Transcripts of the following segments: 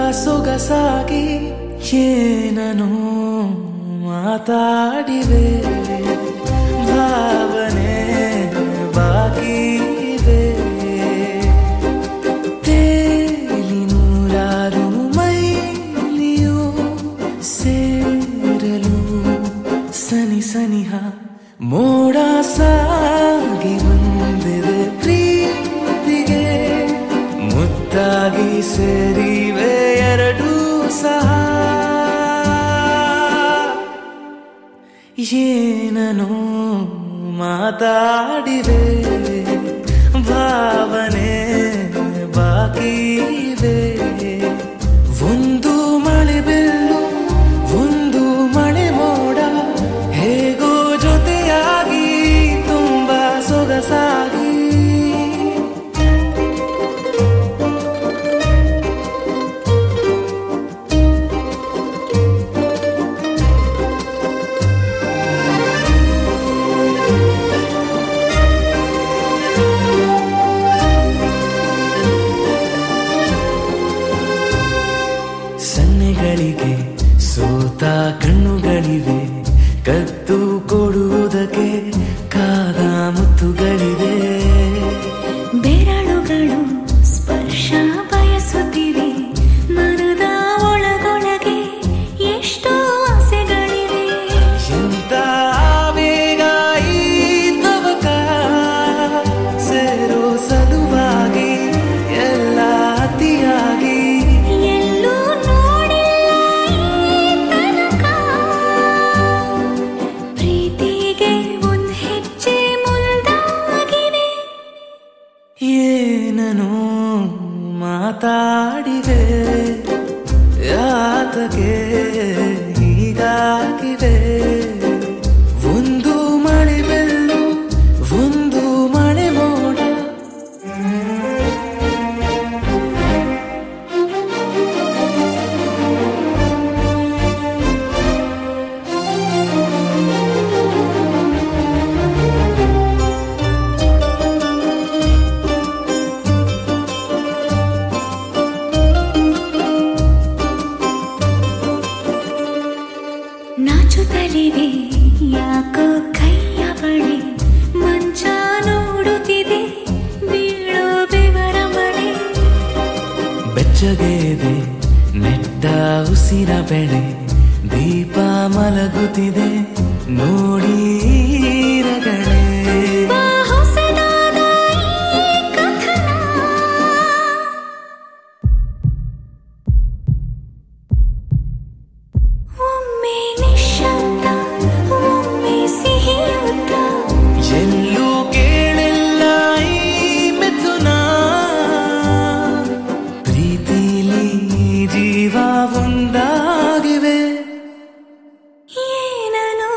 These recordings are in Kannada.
ಸೊಗಸಾಗಿ ಏನನು ಮಾತಾಡಿವೆ ಭಾವನೆ ಬಾಕಿ ಇವೆ ತೇಲಿ ನೂರಾರು ಮೈಲಿಯು ಸೇರಲು ಸನಿ ಸನಿಹ ಮೋಡ ಸಾಗಿ ಬಂದಿದೆ ಪ್ರೀತಿಗೆ ಮುತ್ತಾಗಿ ಸೇರಿವೆ ಎರಡೂ ಸಹ ಏನನು ಮಾತಾಡಿವೆ ಭಾವನೆ ಬಾಕಿ ಇವೆ ಒಂದು ಮಳೆ ಬೆಲ್ಲು ಒಂದು ಮಳೆ ಮೋಡ ಹೇಗೋ ಜೊತೆಯಾಗಿ ತುಂಬಾ ಸೊಗಸಾಗಿ ಸನ್ನೆಗಳಿಗೆ ಸೋತ ಕಣ್ಣುಗಳಿವೆ ಕತ್ತು ಕೊಡುವುದಕ್ಕೆ ಕಾದ ಮುತ್ತುಗಳಿವೆ ಬೆರಳುಗಳು ಸ್ಪರ್ಶ ಬಯಸುತ್ತಿವೆ ಮನದ ಒಳಗೊಳಗೆ ಎಷ್ಟೋ ಆಸೆಗಳಿವೆ ಎಂತ ಆವೇಗ ಈ ತವಕ ಸೇರೋ ಸಲುವಾಗಿ ಎಲ್ಲ ಅತಿಯಾಗಿ ಎಲ್ಲೂ ನೋಡಿಲ್ಲ ಈ ತನಕ ಪ್ರೀತಿಗೆ ಒಂದ್ ಹೆಜ್ಜೆ ಮುಂದಾಗಿವೆ ಏನನು ಮಾತಾಡಿವೆ ಯಾತಕ್ಕೆ ಹೀಗಾಗಿವೆ ಒಂದು ಮಳೆ ಬೆಲ್ಲು ಒಂದು ಮಳೆ ಮೋಡ ನಾಚುತ್ತಲಿವೆ ಯಾಕೋ ಕೈಯ ಬಳಿ ಮಂಚ ನೋಡುತ್ತಿದೆ ಬೀಳೋ ಬೆವರ ಮಳೆ ಬೆಚ್ಚಗೆದೆ ನೆಟ್ಟ ಉಸಿರ ಬೆಳೆ ದೀಪ ಮಲಗುತ್ತಿದೆ ನೋಡಿ ರಗಳೆ ಬಾ ಹೊಸದಾದ ಈ ಕಥನ ಒಮ್ಮೆ ನಿಶ್ಶಬ್ದ ಒಮ್ಮೆ ಸಿಹಿಯುತ್ತ ಎಲ್ಲೂ ಕೇಳಿಲ್ಲ ಈ ಮಿಥುನ ಪ್ರೀತಿಲಿ ಜೀವ ಒಂದಾಗಿವೆ ಏನನು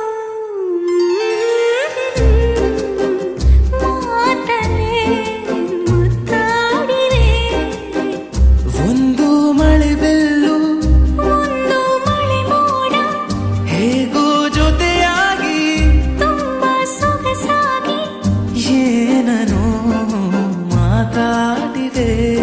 ಮಾತನೆ ಮುತ್ತಾಡಿವೆ ಒಂದು ಮಳೆ ಬೆಲ್ಲು ಒಂದು ಮಳೆ ಮೋಡ ಹೇಗೋ ಜೊತೆಯಾಗಿ ತುಂಬಾ ಸೊಗಸಾಗಿ ಏನನೋ ಮಾತಾಡಿವೆ